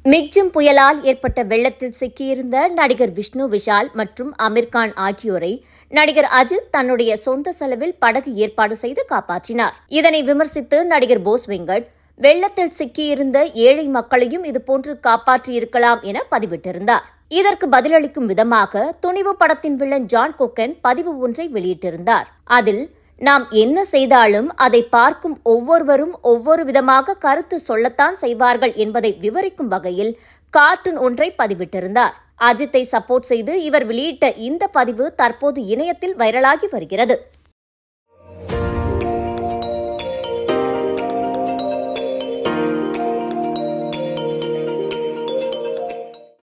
மிக்ஜம் புயலால் ஏற்பட்ட வெள்ளத்தில் சிக்கியிருந்த நடிகர் விஷ்ணு விஷால் மற்றும் அமீர்கான் ஆகியோரை நடிகர் அஜித் தன்னுடைய சொந்த செலவில் படகு ஏற்பாடு செய்து காப்பாற்றினார் இதனை விமர்சித்து நடிகர் போஸ் வெங்கட் வெள்ளத்தில் சிக்கியிருந்த ஏழை மக்களையும் இதுபோன்று காப்பாற்றியிருக்கலாம் என பதிவிட்டிருந்தார் இதற்கு பதிலளிக்கும் விதமாக துணிவு படத்தின் வில்லன் ஜான் கோக்கன் பதிவு ஒன்றை வெளியிட்டிருந்தார் அதில் நாம் என்ன செய்தாலும் அதை பார்க்கும் ஒவ்வொருவரும் ஒவ்வொரு விதமாக கருத்து சொல்லத்தான் செய்வார்கள் என்பதை விவரிக்கும் வகையில் கார்ட்டூன் ஒன்றை பதிவிட்டிருந்தார் அஜித்தை சப்போர்ட் செய்து இவர் வெளியிட்ட இந்த பதிவு தற்போது இணையத்தில் வைரலாகி வருகிறது